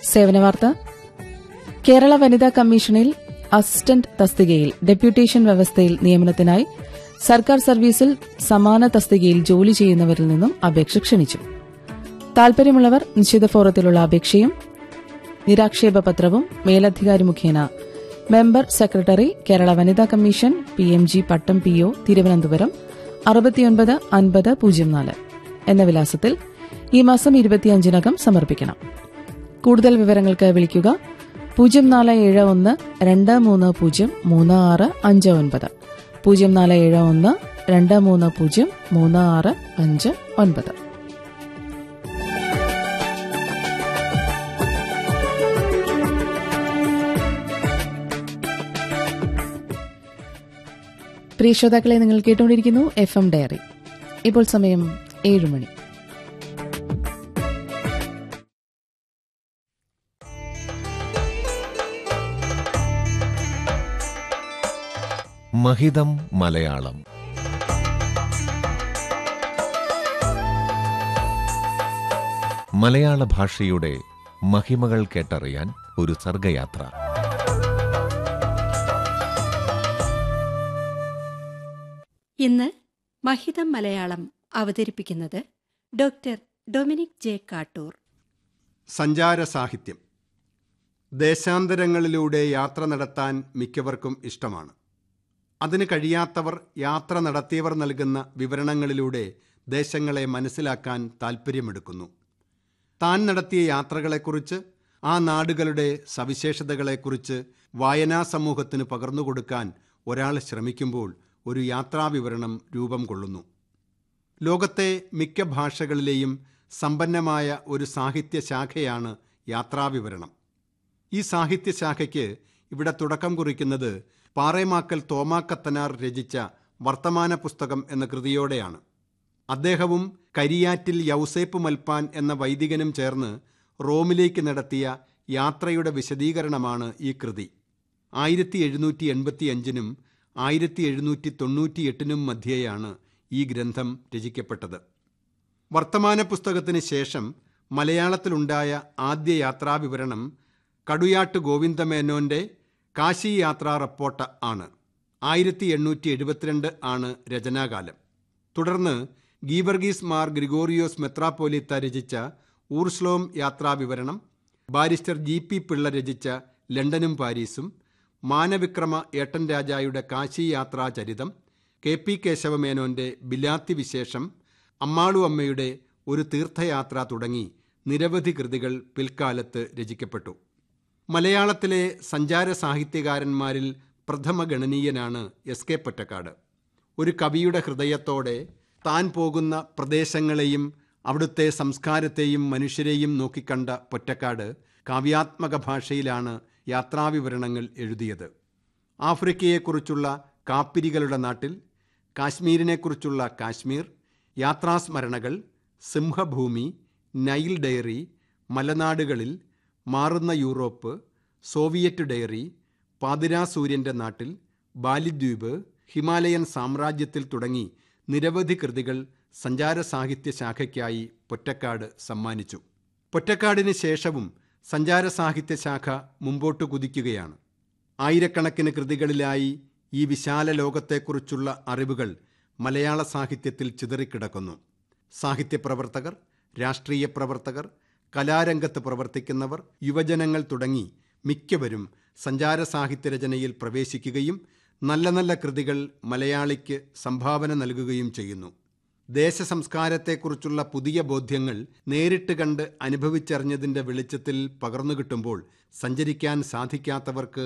സേവനവാർത്ത കേരള വനിതാ കമ്മീഷനിൽ അസിസ്റ്റന്റ് തസ്തികയിൽ ഡെപ്യൂട്ടേഷൻ വ്യവസ്ഥയിൽ നിയമനത്തിനായി സർക്കാർ സർവീസിൽ സമാന തസ്തികയിൽ ജോലി ചെയ്യുന്നവരിൽ നിന്നും അപേക്ഷ ക്ഷണിച്ചു താൽപര്യമുള്ളവർ നിശ്ചിത ഫോറത്തിലുള്ള അപേക്ഷയും നിരാക്ഷേപ പത്രവും മേലധികാരി മുഖേന മെമ്പർ സെക്രട്ടറി കേരള വനിതാ commission P M G Pattom P O Thiruvananthapuram അറുപത്തിയൊൻപത് അൻപത് പൂജ്യം നാല് എന്ന വിലാസത്തിൽ ഈ മാസം ഇരുപത്തിയഞ്ചിനകം സമർപ്പിക്കണം കൂടുതൽ വിവരങ്ങൾക്ക് വിളിക്കുക പൂജ്യം നാല് ഏഴ് ഒന്ന് രണ്ട് മൂന്ന് പൂജ്യം മൂന്ന് ആറ് അഞ്ച് ഒൻപത് പൂജ്യം നാല് ഏഴ് ഒന്ന് രണ്ട് മൂന്ന് പൂജ്യം മൂന്ന് ആറ് അഞ്ച് ഒൻപത് പ്രിയ ശ്രോതാക്കളെ നിങ്ങൾ കേട്ടുകൊണ്ടിരിക്കുന്നു എഫ് എം ഡയറി ഇപ്പോൾ സമയം ഏഴ് മണി മഹിതം മലയാളം മലയാള ഭാഷയുടെ മഹിമകൾ കേട്ടറിയാൻ ഒരു സർഗയാത്ര ഇന്ന് മഹിതം മലയാളം അവതരിപ്പിക്കുന്നത് ഡോക്ടർ ഡൊമിനിക് ജെ കാട്ടൂർ സഞ്ചാര സാഹിത്യം ദേശാന്തരങ്ങളിലൂടെ യാത്ര നടത്താൻ മിക്കവർക്കും ഇഷ്ടമാണ് അതിന് കഴിയാത്തവർ യാത്ര നടത്തിയവർ നൽകുന്ന വിവരണങ്ങളിലൂടെ ദേശങ്ങളെ മനസ്സിലാക്കാൻ താൽപ്പര്യമെടുക്കുന്നു താൻ നടത്തിയ യാത്രകളെക്കുറിച്ച് ആ നാടുകളുടെ സവിശേഷതകളെക്കുറിച്ച് വായനാ സമൂഹത്തിന് പകർന്നുകൊടുക്കാൻ ഒരാൾ ശ്രമിക്കുമ്പോൾ ഒരു യാത്രാവിവരണം രൂപം കൊള്ളുന്നു ലോകത്തെ മിക്ക ഭാഷകളിലെയും സമ്പന്നമായ ഒരു സാഹിത്യ ശാഖയാണ് യാത്രാവിവരണം ഈ സാഹിത്യ ശാഖയ്ക്ക് ഇവിടെ തുടക്കം കുറിക്കുന്നത് പാറേമാക്കൽ തോമാക്കത്തനാർ രചിച്ച വർത്തമാന പുസ്തകം എന്ന കൃതിയോടെയാണ് അദ്ദേഹവും കരിയാറ്റിൽ യൗസേപ്പ് മൽപ്പാൻ എന്ന വൈദികനും ചേർന്ന് റോമിലേക്ക് നടത്തിയ യാത്രയുടെ വിശദീകരണമാണ് ഈ കൃതി ആയിരത്തി എഴുന്നൂറ്റി എൺപത്തിയഞ്ചിനും ആയിരത്തി എഴുന്നൂറ്റി തൊണ്ണൂറ്റിയെട്ടിനും മധ്യേയാണ് ഈ ഗ്രന്ഥം രചിക്കപ്പെട്ടത് വർത്തമാന പുസ്തകത്തിന് ശേഷം മലയാളത്തിലുണ്ടായ ആദ്യ യാത്രാവിവരണം കടുയാട്ട് ഗോവിന്ദമേനോന്റെ കാശി യാത്രാ റപ്പോർട്ട് ആണ് ആയിരത്തി എണ്ണൂറ്റി എഴുപത്തിരണ്ട് ആണ് രചനാകാലം തുടർന്ന് ഗീവർഗീസ് മാർ ഗ്രിഗോറിയോസ് മെത്രാപ്പോലിത്ത രചിച്ച ഊർസ്ലോം യാത്രാവിവരണം ബാരിസ്റ്റർ ജി പി പിള്ള രചിച്ച ലണ്ടനും പാരീസും മാനവിക്രമ ഏട്ടൻ രാജായുടെ കാശി യാത്രാ ചരിതം കെ പി കേശവമേനോന്റെ ബിലാത്തി വിശേഷം അമ്മാളു അമ്മയുടെ ഒരു തീർത്ഥയാത്ര തുടങ്ങി നിരവധി കൃതികൾ പിൽക്കാലത്ത് രചിക്കപ്പെട്ടു മലയാളത്തിലെ സഞ്ചാര സാഹിത്യകാരന്മാരിൽ പ്രഥമ ഗണനീയനാണ് എസ് കെ പൊറ്റക്കാട് ഒരു കവിയുടെ ഹൃദയത്തോടെ താൻ പോകുന്ന പ്രദേശങ്ങളെയും അവിടുത്തെ സംസ്കാരത്തെയും മനുഷ്യരെയും നോക്കിക്കണ്ട പൊറ്റക്കാട് കാവ്യാത്മക ഭാഷയിലാണ് യാത്രാവിവരണങ്ങൾ എഴുതിയത് ആഫ്രിക്കയെക്കുറിച്ചുള്ള കാപ്പിരികളുടെ നാട്ടിൽ കാശ്മീരിനെക്കുറിച്ചുള്ള കാശ്മീർ യാത്രാസ്മരണകൾ സിംഹഭൂമി നൈൽ ഡയറി മലനാടുകളിൽ മാറുന്ന യൂറോപ്പ് സോവിയറ്റ് ഡയറി പാതിരാ സൂര്യൻ്റെ നാട്ടിൽ ബാലിദ്വീപ് ഹിമാലയൻ സാമ്രാജ്യത്തിൽ തുടങ്ങി നിരവധി കൃതികൾ സഞ്ചാര സാഹിത്യ ശാഖയ്ക്കായി പൊറ്റക്കാട് സമ്മാനിച്ചു പൊറ്റക്കാടിന് ശേഷവും സഞ്ചാര സാഹിത്യ ശാഖ മുമ്പോട്ട് കുതിക്കുകയാണ് ആയിരക്കണക്കിന് കൃതികളിലായി ഈ വിശാല ലോകത്തെക്കുറിച്ചുള്ള അറിവുകൾ മലയാള സാഹിത്യത്തിൽ ചിതറിക്കിടക്കുന്നു സാഹിത്യപ്രവർത്തകർ രാഷ്ട്രീയ പ്രവർത്തകർ കലാരംഗത്ത് പ്രവർത്തിക്കുന്നവർ യുവജനങ്ങൾ തുടങ്ങി മിക്കവരും സഞ്ചാര സാഹിത്യ രചനയിൽ പ്രവേശിക്കുകയും നല്ല നല്ല കൃതികൾ മലയാളിക്ക് സംഭാവന നൽകുകയും ചെയ്യുന്നു ദേശസംസ്കാരത്തെക്കുറിച്ചുള്ള പുതിയ ബോധ്യങ്ങൾ നേരിട്ട് കണ്ട് അനുഭവിച്ചറിഞ്ഞതിൻ്റെ വെളിച്ചത്തിൽ പകർന്നു കിട്ടുമ്പോൾ സഞ്ചരിക്കാൻ സാധിക്കാത്തവർക്ക്